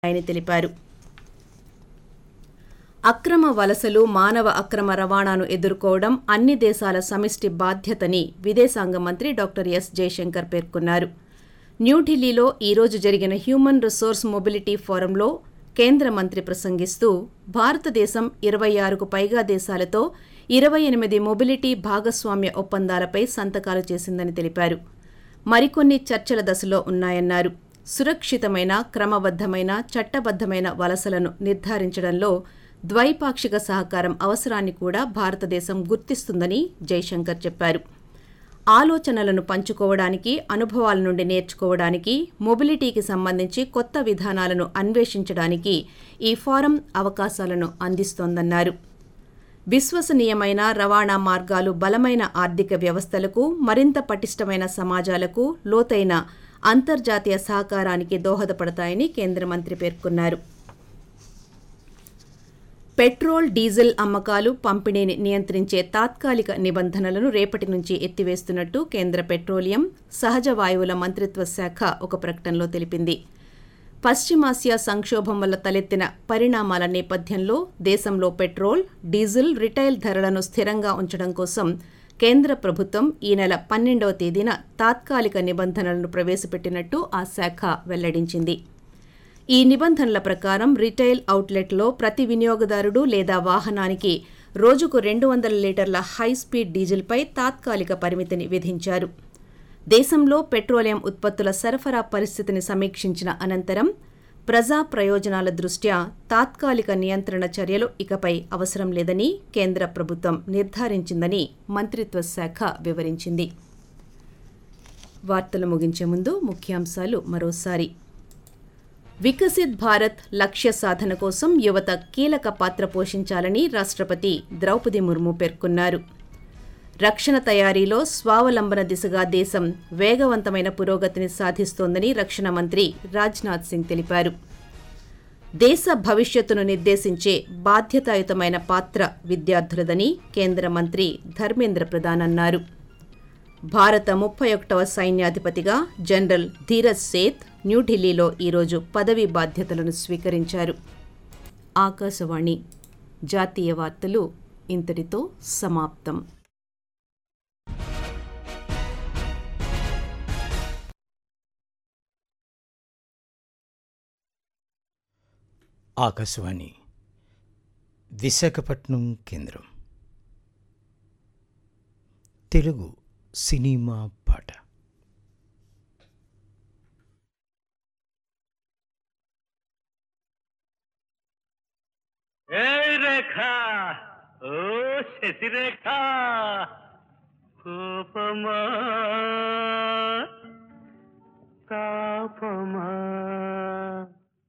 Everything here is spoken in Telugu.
ఆయన తెలిపారు అక్రమ వలసలు మానవ అక్రమ రవాణాను ఎదుర్కోవడం అన్ని దేశాల సమిష్టి బాధ్యతని విదేశాంగ మంత్రి డాక్టర్ ఎస్ జయశంకర్ పేర్కొన్నారు న్యూఢిల్లీలో ఈరోజు జరిగిన హ్యూమన్ రిసోర్స్ మొబిలిటీ ఫోరంలో కేంద్ర మంత్రి ప్రసంగిస్తూ భారతదేశం ఇరవై ఆరుకు పైగా దేశాలతో ఇరవై ఎనిమిది మొబిలిటీ భాగస్వామ్య ఒప్పందాలపై సంతకాలు చేసిందని తెలిపారు మరికొన్ని చర్చల దశలో ఉన్నాయన్నారు సురక్షితమైన క్రమబద్దమైన చట్టబద్దమైన వలసలను నిర్ధారించడంలో ద్వైపాక్షిక సహకారం అవసరాన్ని కూడా భారతదేశం గుర్తిస్తుందని జైశంకర్ చెప్పారు ఆలోచనలను పంచుకోవడానికి అనుభవాల నుండి నేర్చుకోవడానికి మొబిలిటీకి సంబంధించి కొత్త విధానాలను అన్వేషించడానికి ఈ ఫోరం అవకాశాలను అందిస్తోందన్నారు విశ్వసనీయమైన రవాణా మార్గాలు బలమైన ఆర్థిక వ్యవస్థలకు మరింత పటిష్టమైన సమాజాలకు లోతైన అంతర్జాతీయ సహకారానికి దోహదపడతాయని కేంద్ర మంత్రి పేర్కొన్నారు పెట్రోల్ డీజిల్ అమ్మకాలు పంపిణీని నియంత్రించే తాత్కాలిక నిబంధనలను రేపటి నుంచి ఎత్తివేస్తున్నట్టు కేంద్ర పెట్రోలియం సహజ వాయువుల మంత్రిత్వ శాఖ ఒక ప్రకటనలో తెలిపింది పశ్చిమాసియా సంక్షోభం వల్ల తలెత్తిన పరిణామాల నేపథ్యంలో దేశంలో పెట్రోల్ డీజిల్ రిటైల్ ధరలను స్థిరంగా ఉంచడం కోసం కేంద్ర ప్రభుత్వం ఈ నెల పన్నెండవ తేదీన తాత్కాలిక నిబంధనలను ప్రవేశపెట్టినట్టు ఆ శాఖ వెల్లడించింది ఈ నిబంధనల ప్రకారం రిటైల్ అవుట్లెట్లో ప్రతి వినియోగదారుడు లేదా వాహనానికి రోజుకు రెండు వందల లీటర్ల హై స్పీడ్ డీజిల్పై తాత్కాలిక పరిమితిని విధించారు దేశంలో పెట్రోలియం ఉత్పత్తుల సరఫరా పరిస్థితిని సమీక్షించిన అనంతరం ప్రజా ప్రయోజనాల దృష్ట్యా తాత్కాలిక నియంత్రణ చర్యలు ఇకపై అవసరం లేదని కేంద్ర ప్రభుత్వం నిర్ధారించిందని మంత్రిత్వ శాఖ వివరించింది వార్తలు ముగించే ముందు ముఖ్యాంశాలు మరోసారి వికసిత్ భారత్ లక్ష్య సాధన కోసం యువత కీలక పాత్ర పోషించాలని రాష్ట్రపతి ద్రౌపది ముర్ము పేర్కొన్నారు రక్షణ తయారీలో స్వావలంబన దిశగా దేశం వేగవంతమైన పురోగతిని సాధిస్తోందని రక్షణ మంత్రి రాజ్నాథ్ సింగ్ తెలిపారు దేశ భవిష్యత్తును నిర్దేశించే బాధ్యతాయుతమైన పాత్ర విద్యార్థులదని కేంద్ర మంత్రి ధర్మేంద్ర ప్రధాన్ అన్నారు భారత ముప్పై ఒకటవ సైన్యాధిపతిగా జనరల్ ధీరజ్ సేత్ న్యూఢిల్లీలో ఈరోజు పదవీ బాధ్యతలను స్వీకరించారు ఆకాశవాణి జాతీయ వార్తలు ఇంతటితో సమాప్తం ఆకాశవాణి విశాఖపట్నం కేంద్రం తెలుగు సినిమా పాట এই রেখা ও শেষি রেখা కోపమా